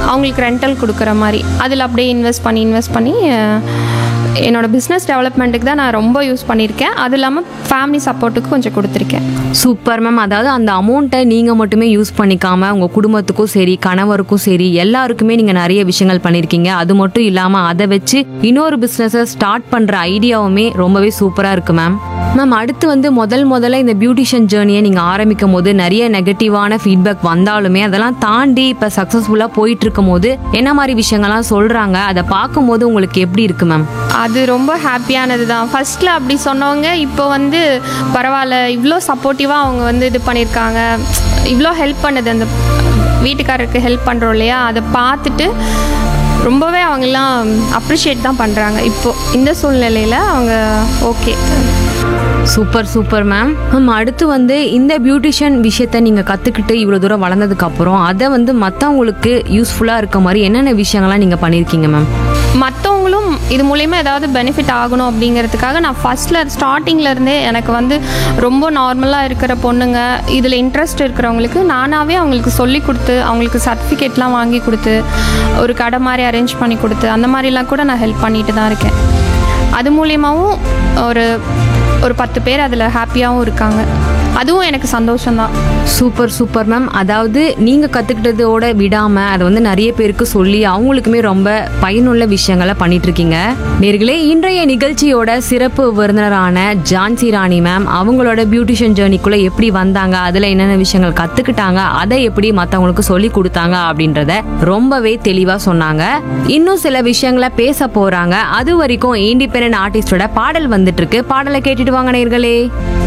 அவங்களுக்கு ரெண்டல் கொடுக்குற மாதிரி அதில் அப்படியே இன்வெஸ்ட் பண்ணி இன்வெஸ்ட் பண்ணி அஹ், என்னோட பிஸ்னஸ் டெவலப்மெண்ட்டுக்கு தான் நான் ரொம்ப யூஸ் பண்ணியிருக்கேன் அது இல்லாமல் ஃபேமிலி சப்போர்ட்டுக்கு கொஞ்சம் கொடுத்துருக்கேன் சூப்பர் மேம் அதாவது அந்த அமௌண்ட்டை நீங்கள் மட்டுமே யூஸ் பண்ணிக்காம உங்கள் குடும்பத்துக்கும் சரி கணவருக்கும் சரி எல்லாருக்குமே நீங்கள் நிறைய விஷயங்கள் பண்ணியிருக்கீங்க அது மட்டும் இல்லாமல் அதை வச்சு இன்னொரு பிஸ்னஸை ஸ்டார்ட் பண்ணுற ஐடியாவுமே ரொம்பவே சூப்பராக இருக்கு மேம் மேம் அடுத்து வந்து முதல் முதல்ல இந்த பியூட்டிஷியன் ஜேர்னியை நீங்கள் ஆரம்பிக்கும் போது நிறைய நெகட்டிவான ஃபீட்பேக் வந்தாலுமே அதெல்லாம் தாண்டி இப்போ சக்ஸஸ்ஃபுல்லாக போயிட்டு இருக்கும் போது என்ன மாதிரி விஷயங்கள்லாம் சொல்கிறாங்க அதை பார்க்கும்போது உங்களுக்கு எப்படி இருக்கு மேம் அது ரொம்ப ஹாப்பியானது தான் ஃபர்ஸ்ட்டில் அப்படி சொன்னவங்க இப்போ வந்து பரவாயில்ல இவ்வளோ சப்போர்ட்டிவாக அவங்க வந்து இது பண்ணியிருக்காங்க இவ்வளோ ஹெல்ப் பண்ணுது அந்த வீட்டுக்காரருக்கு ஹெல்ப் பண்ணுறோம் இல்லையா அதை பார்த்துட்டு ரொம்பவே அவங்கெல்லாம் அப்ரிஷியேட் தான் பண்ணுறாங்க இப்போது இந்த சூழ்நிலையில் அவங்க okay super super ma'am ma'am அடுத்து வந்து இந்த பியூட்டிஷியன் விஷயத்த நீங்க கத்துக்கிட்டு இவ்வளவு தூரம் வளர்ந்ததுக்கு அப்புறம் அதை வந்து மத்தவங்களுக்கு யூஸ்ஃபுல்லா இருக்க மாதிரி என்னென்ன விஷயங்கள்லாம் நீங்க பண்ணிருக்கீங்க மேம் மற்றவங்களும் இது மூலயமா ஏதாவது பெனிஃபிட் ஆகணும் அப்படிங்கிறதுக்காக நான் ஃபஸ்ட்டில் ஸ்டார்டிங்லேருந்தே எனக்கு வந்து ரொம்ப நார்மலாக இருக்கிற பொண்ணுங்க இதில் இன்ட்ரெஸ்ட் இருக்கிறவங்களுக்கு நானாகவே அவங்களுக்கு சொல்லி கொடுத்து அவங்களுக்கு சர்டிஃபிகேட்லாம் வாங்கி கொடுத்து ஒரு கடை மாதிரி அரேஞ்ச் பண்ணி கொடுத்து அந்த மாதிரிலாம் கூட நான் ஹெல்ப் பண்ணிட்டு தான் இருக்கேன் அது மூலியமாகவும் ஒரு ஒரு பத்து பேர் அதில் ஹாப்பியாகவும் இருக்காங்க அதுவும் எனக்கு சந்தோஷம்தான் சூப்பர் சூப்பர் மேம் அதாவது நீங்க கத்துக்கிட்டதோட விடாம அதை வந்து நிறைய பேருக்கு சொல்லி அவங்களுக்குமே ரொம்ப பயனுள்ள விஷயங்களை பண்ணிட்டு இருக்கீங்க நேர்களே இன்றைய நிகழ்ச்சியோட சிறப்பு விருந்தினரான ஜான்சி ராணி மேம் அவங்களோட பியூட்டிஷியன் ஜேர்னிக்குள்ள எப்படி வந்தாங்க அதுல என்னென்ன விஷயங்கள் கத்துக்கிட்டாங்க அதை எப்படி மத்தவங்களுக்கு சொல்லி கொடுத்தாங்க அப்படின்றத ரொம்பவே தெளிவா சொன்னாங்க இன்னும் சில விஷயங்களை பேச போறாங்க அது வரைக்கும் இண்டிபெண்டன்ட் ஆர்டிஸ்டோட பாடல் வந்துட்டு இருக்கு பாடலை கேட்டுட்டு வாங்க நேர்களே